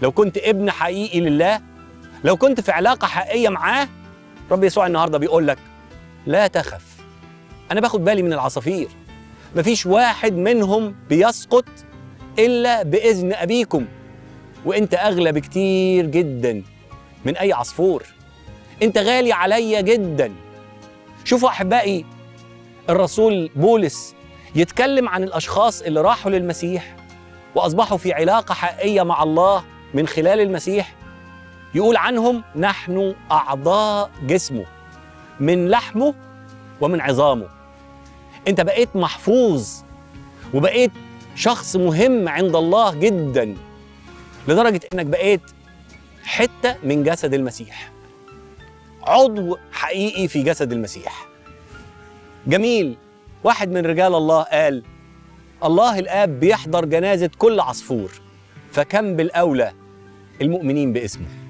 لو كنت ابن حقيقي لله لو كنت في علاقة حقيقية معاه رب يسوع النهاردة بيقول لك لا تخف أنا باخد بالي من العصافير مفيش واحد منهم بيسقط إلا بإذن أبيكم وإنت أغلى بكتير جدا من أي عصفور أنت غالي عليا جدا شوفوا أحبائي الرسول بولس يتكلم عن الأشخاص اللي راحوا للمسيح وأصبحوا في علاقة حقيقية مع الله من خلال المسيح يقول عنهم نحن أعضاء جسمه من لحمه ومن عظامه أنت بقيت محفوظ وبقيت شخص مهم عند الله جدا لدرجة إنك بقيت حتة من جسد المسيح عضو حقيقي في جسد المسيح جميل واحد من رجال الله قال الله الآب بيحضر جنازة كل عصفور فكم بالأولى المؤمنين باسمه